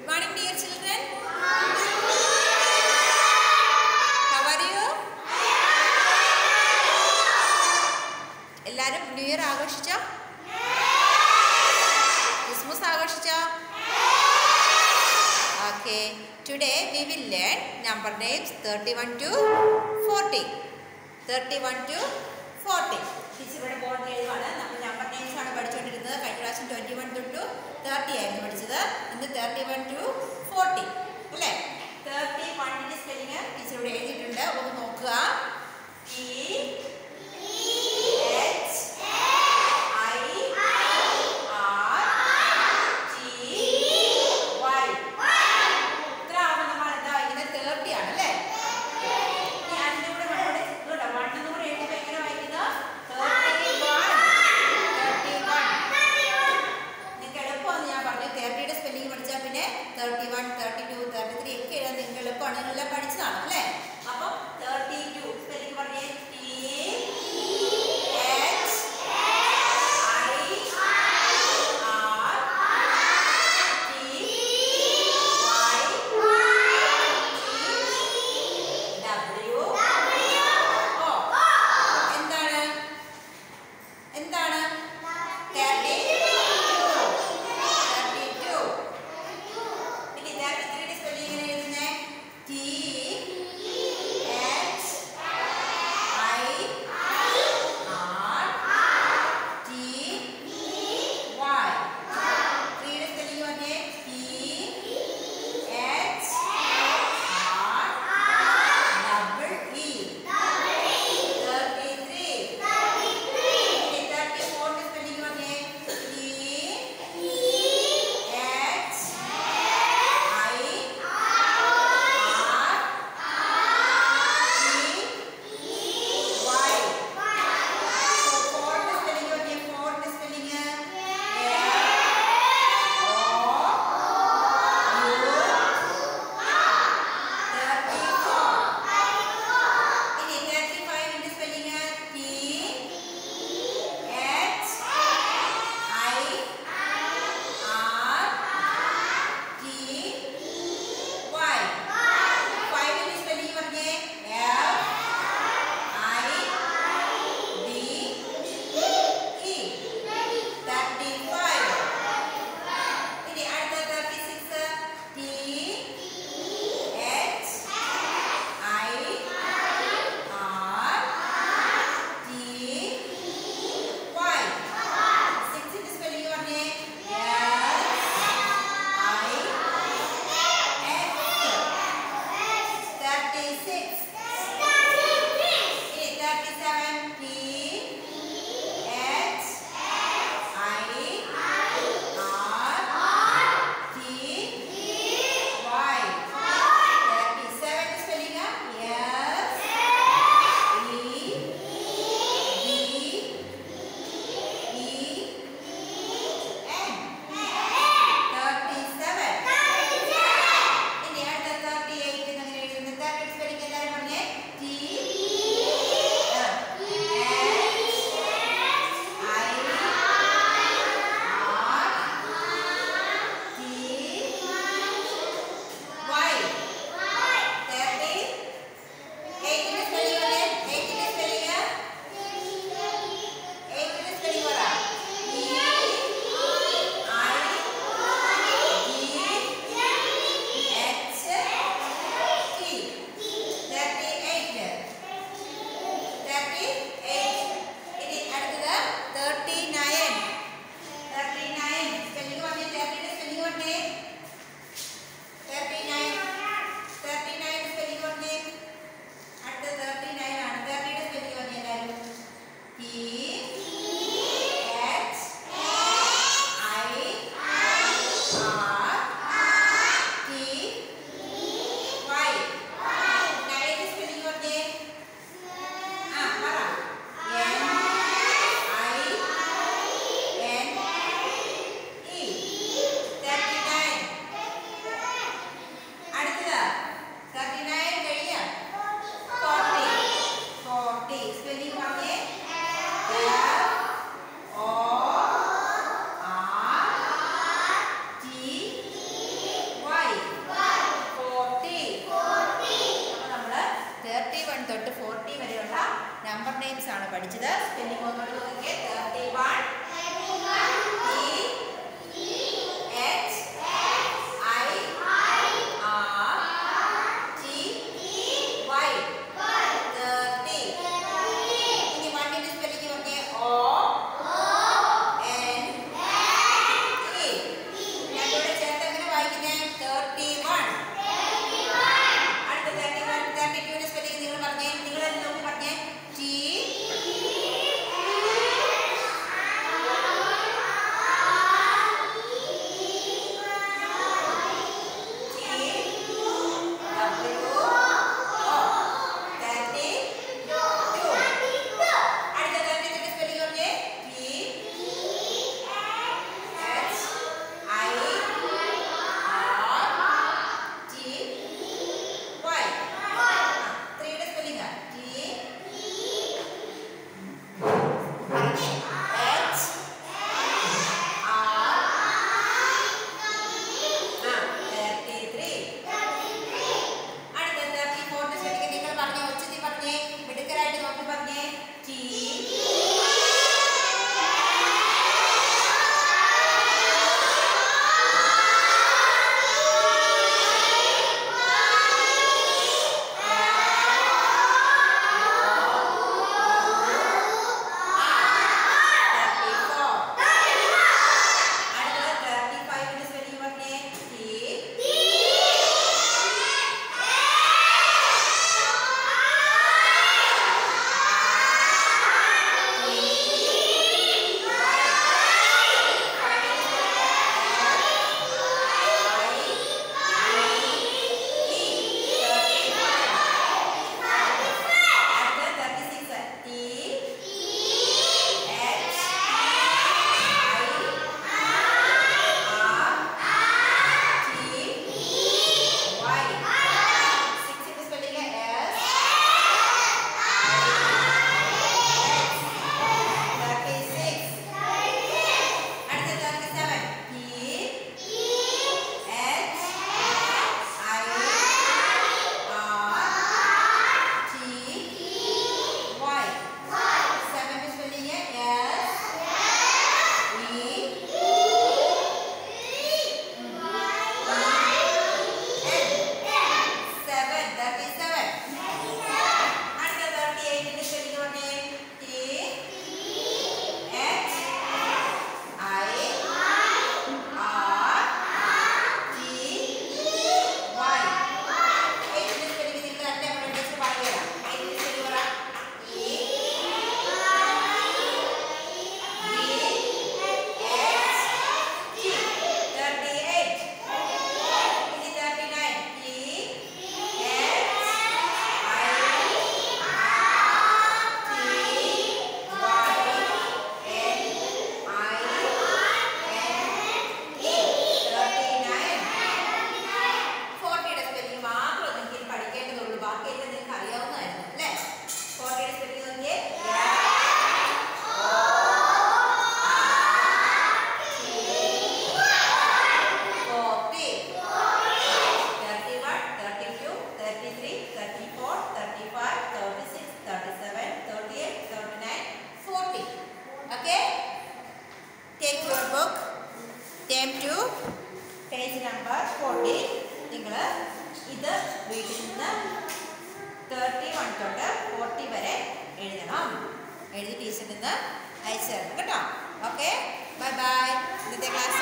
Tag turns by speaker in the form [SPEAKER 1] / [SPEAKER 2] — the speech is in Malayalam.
[SPEAKER 1] Good morning, dear children. How are you? എല്ലാരും ന്യൂ ഇയർ ആഘോഷിച്ചോ ക്രിസ്മസ് ആഘോഷിച്ചോ okay today we will learn number names thirty one two forty thirty one two forty teacher ഇവിടെ ബോർഡിൽ എഴുതുവാണ് നമ്മൾ നമ്പർ നെയിംസ് ആണ് പഠിച്ചുകൊണ്ടിരുന്നത് കഴിഞ്ഞ പ്രാവശ്യം ട്വൻറ്റി വൺ ടു തേർട്ടി ആയിരുന്നു പഠിച്ചത് ഇന്ന് തേർട്ടി വൺ ടു ഫോർട്ടി അല്ലേ തേർട്ടി വണ്ണിൻ്റെ സ്പെല്ലിങ് ടീച്ചർ ഇവിടെ എഴുതിയിട്ടുണ്ട് ഒന്ന് നോക്കുക E H I R T Y ഇത്ര ആവുമ്പോൾ നമ്മൾ എന്താ ഇങ്ങനെ തേർട്ടി ആണ് അല്ലേ ഇനി അതിന്റെ കൂടെ നമ്മുടെ ഇതുണ്ട് വണ്ണെന്ന് കൂടെ എഴുതുമ്പോൾ എങ്ങനെ വായിക്കുന്നത് തേർട്ടി വൺ തേർട്ടി വൺ നിങ്ങൾക്ക് എളുപ്പമാണ് ഞാൻ പറഞ്ഞു തേർട്ടിയുടെ സ്പെല്ലിംഗ് പഠിച്ചാൽ പിന്നെ thirty one thirty two thirty three ഒക്കെ എഴുതാൻ നിങ്ങൾക്ക് എളുപ്പമാണ് നിങ്ങളെല്ലാം പഠിച്ചതാണ് അല്ലേ അപ്പം തേർട്ടി ടു സ്പെല്ലിംഗ് പറഞ്ഞേ T H I R T Y W O എന്താണ് എന്താണ് തേർട്ടി തേർട്ടി ടു പിന്നെ തേർട്ടി ത്രീയുടെ സ്പെല്ലിംഗ് എങ്ങനെ എഴുതുന്നേ T H I R T Y ത്രീയുടെ സ്പെല്ലിംഗ് പറഞ്ഞേ T H R double E thirty three ഇനി തേർട്ടി ഫോറിന്റെ സ്പെല്ലിംഗ് പറഞ്ഞേ T H I R T Y So, fourth spelling പറഞ്ഞേ fourth spelling ഇനി തേർട്ടി ഫൈവിന്റെ spelling T H I R T Y ഫൈവിന്റെ സ്പെല്ലിംഗ് പറഞ്ഞേ F I D E thirty five ഇനി അടുത്ത thirty six T H I R T Y സിക്സിന്റെ സ്പെല്ലിംഗ് പറഞ്ഞേ S I X thirty six ഇനി thirty seven T H I R T Y thirty seven spelling S E B E N thirty seven ഇനി അടുത്ത തേർട്ടി എയ്റ്റ് അങ്ങനെ എഴുതുന്നത് തേർട്ടി സ്പെല്ലിംഗ് എല്ലാവരും പറഞ്ഞേ T I R T Y thirty എയ്റ്റിന്റെ സ്പെല്ലിംഗ് പറഞ്ഞേ എയ്റ്റിന്റെ സ്പെല്ലിംഗ് എയ്റ്റിന്റെ സ്പെല്ലിംഗ് പറ E I G H T thirty eight thirty eight ഇനി അടുത്തത് thirty nine thirty nine spelling പറഞ്ഞേ തേർട്ടിയുടെ സ്പെല്ലിംഗ് പറഞ്ഞേ thirty nine thirty nine spelling പറഞ്ഞേ അടുത്ത തേർട്ടി നയൻ ആണ് തേർട്ടിയുടെ സ്പെല്ലിംഗ് പറഞ്ഞേ എല്ലാവരും T H I R T Y നയൻ്റെ സ്പെല്ലിംഗ് പറഞ്ഞേ ആ പറ N I N E thirty nine അടുത്തത് തേർട്ടി നയൻ കഴിഞ്ഞ ഫോർട്ടി ഫോർട്ടി സ്പെല്ലിംഗ് പറഞ്ഞേ F O R T പഠിച്ചത് സ്പെല്ലിംഗ് ഒന്നുകൂടി നോക്കിയേ thirty one T H I R T Y thirty ഇനി വണ്ണിന്റെ സ്പെല്ലിംഗ് നോക്കിയേ ഓ എൻ ഇ രണ്ടുകൂടെ ചേർത്ത് എങ്ങനെ വായിക്കുന്നേ തേർട്ടി വൺ അടുത്ത തേർട്ടി വൺ തേർട്ടി ടുവിന്റെ സ്പെല്ലിംഗ് നിങ്ങൾ പറഞ്ഞേ നിങ്ങൾ നോക്കി പറഞ്ഞേ ടി അടുത്ത തേർട്ടി ഫോർത്ത് സ്പെല്ലിംഗ് നിങ്ങൾ പറഞ്ഞേ ഉച്ചത്തിൽ പറഞ്ഞേ മിടുക്കരായിട്ട് നോക്കി പറഞ്ഞേ ടി തേർട്ടി ഫോർ അടുത്തത് തേർട്ടി ഫൈവിന്റെ സ്പെല്ലിംഗ് പറഞ്ഞേ T Seven spelling S E seven, thirty-seven. അടുത്ത thirty-eight ന്റെ spelling പറഞ്ഞേ. T H I R T Y. Eight ന്റെ spelling നിങ്ങൾ രണ്ടേ കൂടെ വിളിച്ച് പറഞ്ഞുതരാം. Eight ന്റെ spelling പറ. E B H T. Thirty-eight. ഇനി thirty-nine. T H I ഫോർട്ടിയുടെ സ്പെല്ലിംഗ് മാത്രം നിങ്ങൾക്ക് ഇനി പഠിക്കേണ്ടതുള്ളൂ ബാക്കിയൊക്കെ നിങ്ങൾക്ക് അറിയാവുന്നതായിരുന്നു അല്ലേ ഫോർട്ടിയുടെ സ്പെല്ലിംഗ് നോക്കിയേ forty thirty one thirty two thirty three thirty four thirty five thirty six thirty seven thirty eight thirty nine forty okay take your book turn to page number forty നിങ്ങൾ ഇത് വീട്ടിൽ നിന്ന് തേർട്ടി വൺ തൊട്ട് ഫോർട്ടി വരെ എഴുതണം എഴുതി ടീച്ചറിൽ നിന്ന് അയച്ചു തരണം കേട്ടോ ഓക്കെ ബൈ ബൈ ഇന്നത്തെ ക്ലാസ്